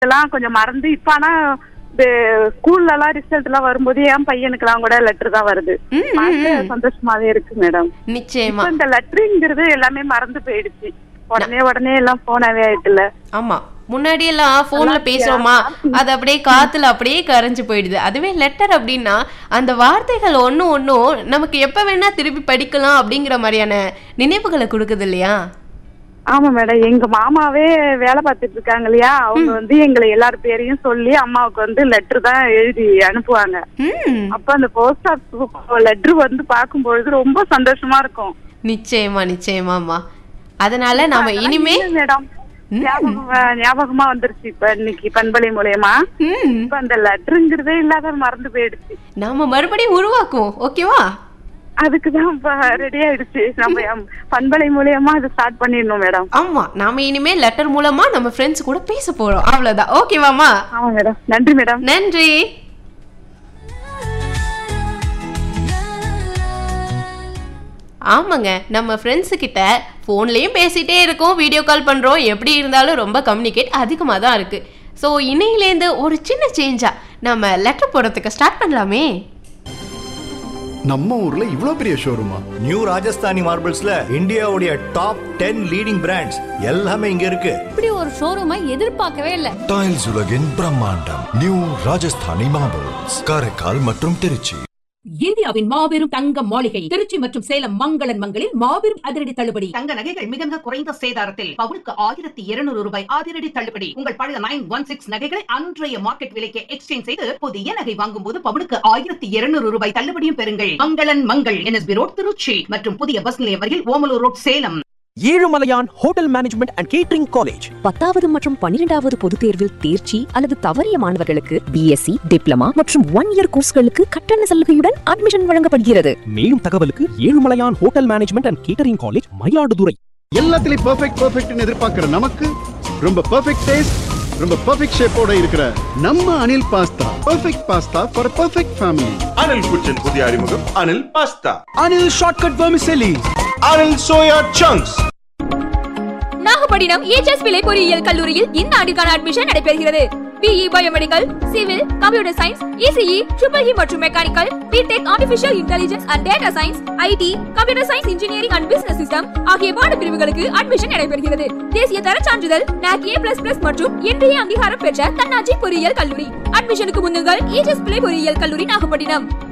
எல்லாம் கொஞ்சம் மறந்து இப்ப ஆனா இந்த ஸ்கூல்ல எல்லாம் ரிசல்ட் எல்லாம் வரும்போது என் பையனுக்கு எல்லாம் கூட லெட்டர் தான் வருது ம், ம், பார்க்க ம். சந்தோஷமாவே இருக்கு மேடம் நிச்சயமா இப்ப இந்த லெட்டருங்கிறது எல்லாமே மறந்து போயிடுச்சு உடனே உடனே எல்லாம் போனாவே ஆயிட்டுல ஆமா முன்னாடி எல்லாம் போன்ல பேசுறோமா அது அப்படியே காத்துல அப்படியே கரைஞ்சு போயிடுது அதுவே லெட்டர் அப்படின்னா அந்த வார்த்தைகள் ஒண்ணும் ஒண்ணும் நமக்கு எப்ப வேணா திருப்பி படிக்கலாம் அப்படிங்கிற மாதிரியான நினைவுகளை கொடுக்குது இல்லையா ஆமா மேடம் எங்க மாமாவே வேலை பார்த்துட்டு இருக்காங்க இல்லையா அவங்க வந்து எங்களை எல்லார் பேரையும் சொல்லி அம்மாவுக்கு வந்து லெட்டர் தான் எழுதி அனுப்புவாங்க ம் அப்ப அந்த போஸ்ட் ஆஃபீஸ் லெட்டர் வந்து பார்க்கும்பொழுது ரொம்ப சந்தோஷமா இருக்கும் நிச்சயமா நிச்சயமாமா அதனால நாம இனிமே இல்ல மேடம் ஞாபகம் ஞாபகமா வந்துருச்சு இப்ப இன்னைக்கு பண்பலை மூலியமா ம் இப்ப அந்த லெட்டருங்கிறதே இல்லாத மறந்து போயிடுச்சு நாம மறுபடியும் உருவாக்குவோம் ஓகேவா அதுக்குதான் இப்ப ரெடி ஆயிடுச்சு நம்ம எம் பண்பலை மூலியமா அது ஸ்டார்ட் பண்ணிடணும் மேடம் ஆமா நாம இனிமே லெட்டர் மூலமா நம்ம ஃப்ரெண்ட்ஸ் கூட பேச போறோம் அவ்வளவுதான் ஓகேவாமா ஆமா மேடம் நன்றி மேடம் நன்றி ஆமாங்க நம்ம ஃப்ரெண்ட்ஸு கிட்ட ஃபோன்லேயும் பேசிட்டே இருக்கோம் வீடியோ கால் பண்ணுறோம் எப்படி இருந்தாலும் ரொம்ப கம்யூனிகேட் அதிகமாக தான் இருக்குது ஸோ இன்னையிலேருந்து ஒரு சின்ன சேஞ்சாக நம்ம லெட்டர் போடுறதுக்கு ஸ்டார்ட் பண்ணலாமே நம்ம ஊர்ல இவ்ளோ பெரிய ஷோரூமா நியூ ராஜஸ்தானி மார்பிள்ஸ்ல இந்தியாவுடைய டாப் டென் லீடிங் பிராண்ட்ஸ் எல்லாமே இங்க இருக்கு இப்படி ஒரு ஷோரூமை எதிர்பார்க்கவே இல்லை டைல்ஸ் உலகின் பிரம்மாண்டம் நியூ ராஜஸ்தானி மார்பிள்ஸ் காரைக்கால் மற்றும் திருச்சி இந்தியாவின் மாபெரும் தங்க மாளிகை திருச்சி மற்றும் சேலம் மங்களன் மங்களில் மாபெரும் அதிரடி தள்ளுபடி தங்க நகைகள் மிக மிக குறைந்த சேதாரத்தில் பவுனுக்கு ஆயிரத்தி இருநூறு ரூபாய் அதிரடி தள்ளுபடி உங்கள் பழைய நைன் ஒன் சிக்ஸ் நகைகளை அன்றைய மார்க்கெட் விலைக்கு எக்ஸ்சேஞ்ச் செய்து புதிய நகை வாங்கும் போது பவுனுக்கு ஆயிரத்தி இருநூறு ரூபாய் தள்ளுபடியும் பெறுங்கள் மங்களன் மங்கள் என்எஸ்பி ரோட் திருச்சி மற்றும் புதிய பஸ் நிலையம் வரையில் Omalur road Salem Ezhumalaiyan hotel management and catering college பத்தாவது மற்றும் பன்னிரெண்டாவது பொதுத் தேர்வில் தேர்ச்சி அல்லது தவறிய மாணவர்களுக்கு பிஎஸ்சி டிப்ளமா மற்றும் ஒன் இயர் கோர்ஸ்களுக்கு கட்டண சலுகையுடன் அட்மிஷன் வழங்கப்படுகிறது மேலும் தகவலுக்கு Ezhumalaiyan hotel management and catering college Mayiladuthurai எல்லாத்துலயும் பெர்ஃபெக்ட் பெர்ஃபெக்ட்னு எதிர்பார்க்கிற நமக்கு ரொம்ப பெர்ஃபெக்ட் டேஸ்ட் ரொம்ப பெர்ஃபெக்ட் ஷேப்போட இருக்கிற நம்ம Anil pasta perfect pasta for perfect family Anil kitchen புதிய அறிமுகம் Anil pasta Anil shortcut vermicelli Anil soya chunks Nagapattinam HS Pillai பொறியியல் கல்லூரியில் இந்த ஆண்டுக்கான அட்மிஷன் நடைபெறுகிறது BE biomedical civil computer science ECE triple E மற்றும் mechanical BTech artificial intelligence and data science IT computer science engineering and business system ஆகிய பாடப்பிரிவுகளுக்கு அட்மிஷன் நடைபெறுகிறது தேசிய தர சான்றிதழ் NAC A++ மற்றும் இன்றைய அங்கீகாரம் பெற்ற தன்னாட்சி பொறியியல் கல்லூரி அட்மிஷனுக்கு முன்னுங்கள் ஏச்எஸ் பிள்ளை பொறியியல் கல்லூரி நாகப்பட்டினம்